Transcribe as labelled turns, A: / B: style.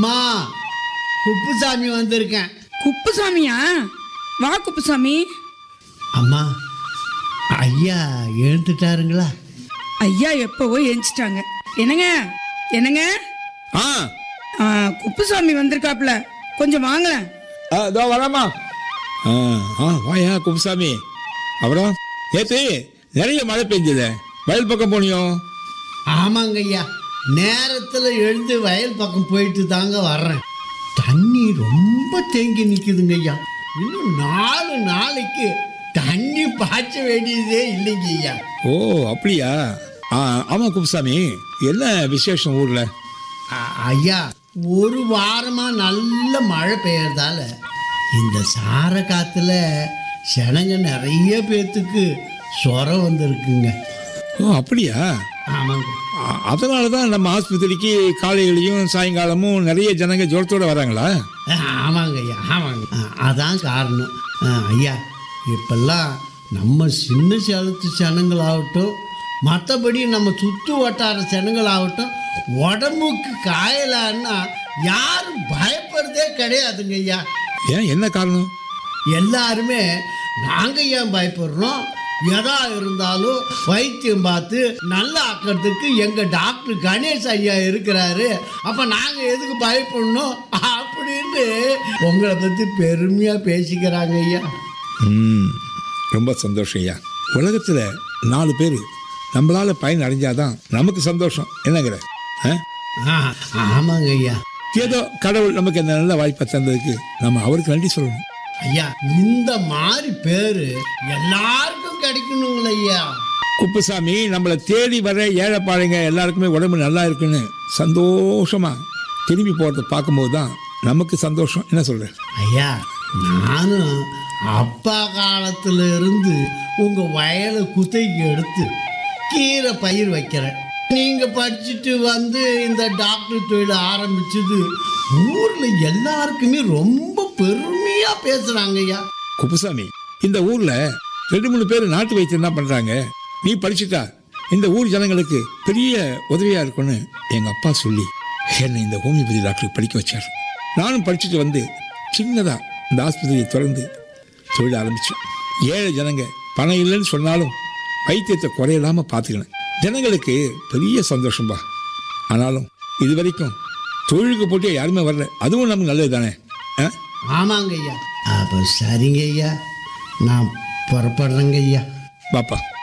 A: அம்மா குப்புசாமி வந்திருக்கேன்
B: குப்புசாமியா வா குப்புசாமி
A: அம்மா ஐயா எழுந்துட்டாருங்களா
B: ஐயா எப்பவோ எந்திச்சிட்டாங்க என்னங்க என்னங்க
C: ஆ
B: ஆ, குப்புசாமி வந்திருக்காப்ல கொஞ்சம் வாங்களேன்
C: ஆ, இதோ வரமா ஆ ஆ வாயா குப்புசாமி அப்புறம் நேற்று நிறைய மழை பெஞ்சது வயல் பக்கம் போனியோ
A: ஆமாங்க ஐயா நேரத்தில் எழுந்து வயல் பக்கம் போயிட்டு தாங்க வர்றேன் தண்ணி ரொம்ப தேங்கி நிற்குதுங்க ஐயா இன்னும் நாலு நாளைக்கு தண்ணி பாய்ச்ச வேண்டியதே இல்லைங்க ஐயா
C: ஓ அப்படியா ஆ ஆமாம் குப்புசாமி என்ன விசேஷம் ஊரில்
A: அ- ஐயா ஒரு வாரமா நல்ல மழை பெய்யறதால இந்த சார காத்துல ஜனங்க நிறைய பேத்துக்கு சொரம் வந்திருக்குங்க
C: ஓ அப்படியா
A: ஆமாங்க
C: ஆ, அதனால தான் நம்ம ஆஸ்பத்திரிக்கு காலையிலையும் சாயங்காலமும் நிறைய ஜனங்க ஜோரத்தோட வராங்களா
A: ஆ, ஆமாங்க ஐயா ஆமாங்க ஆ, அதான் காரணம் ஆ, ஐயா இப்பெல்லாம் நம்ம சின்ன சேலத்து ஜனங்களாகட்டும் மற்றபடி நம்ம சுற்று வட்டார ஜனங்களாகட்டும் உடம்புக்கு காயலான்னா யாரும் பயப்படுறதே கிடையாதுங்க ஐயா
C: ஏன் என்ன காரணம்
A: எல்லாருமே நாங்கள் ஏன் பயப்படுறோம் எதா இருந்தாலும் வைத்தியம் பார்த்து நல்லா ஆக்கிறதுக்கு எங்கள் டாக்டர் கணேஷ் ஐயா இருக்கிறாரு அப்போ நாங்கள் எதுக்கு பயப்படணும் அப்படின்னு உங்களை பற்றி பெருமையாக பேசிக்கிறாங்க ஐயா
C: ம் ரொம்ப சந்தோஷம் ஐயா உலகத்தில் நாலு பேர் நம்மளால பயன் அடைஞ்சாதான் நமக்கு சந்தோஷம் என்னங்கிற ஆ?
A: ஆ ஆமாங்க ஐயா
C: ஏதோ கடவுள் நமக்கு இந்த நல்ல வாய்ப்பை தந்ததுக்கு நம்ம அவருக்கு நன்றி சொல்லணும்
A: ஐயா இந்த மாதிரி பேர் எல்லாருக்கும் கிடைக்கணுங்கள ஐயா
C: குப்புசாமி நம்மளை தேடி வர ஏழைப்பாளைங்க எல்லாருக்குமே உடம்பு நல்லா இருக்குன்னு சந்தோஷமா திரும்பி போகிறத பார்க்கும்போது தான் நமக்கு சந்தோஷம் என்ன சொல்ற
A: ஐயா நானும் அப்பா காலத்துல இருந்து உங்க வயலை குத்தைக்கு எடுத்து கீரை பயிர் வைக்கிறேன் நீங்க படிச்சுட்டு வந்து இந்த டாக்டர் தொழில் ஆரம்பிச்சது ஊர்ல எல்லாருக்குமே ரொம்ப பெருமையா பேசுறாங்க ஐயா
C: குப்புசாமி இந்த ஊர்ல ரெண்டு மூணு பேர் நாட்டு வைத்தியம் தான் பண்றாங்க நீ படிச்சுட்டா இந்த ஊர் ஜனங்களுக்கு பெரிய உதவியா இருக்கும்னு எங்க அப்பா சொல்லி என்னை இந்த ஹோமியோபதி டாக்டர் படிக்க வச்சார் நானும் படிச்சுட்டு வந்து சின்னதா இந்த ஆஸ்பத்திரியை திறந்து தொழில் ஆரம்பிச்சேன் ஏழை ஜனங்க பணம் இல்லைன்னு சொன்னாலும் வைத்தியத்தை குறையில்லாம பார்த்துக்கினேன் ஜனங்களுக்கு பெரிய சந்தோஷம்பா ஆனாலும் இது வரைக்கும் தொழிலுக்கு போட்டு யாருமே வரல அதுவும் நமக்கு நல்லது தானே ஆ
A: ஆமாங்க ஐயா அப்போ சரிங்க ஐயா நான் புறப்படுறேங்க ஐயா
C: பாப்பா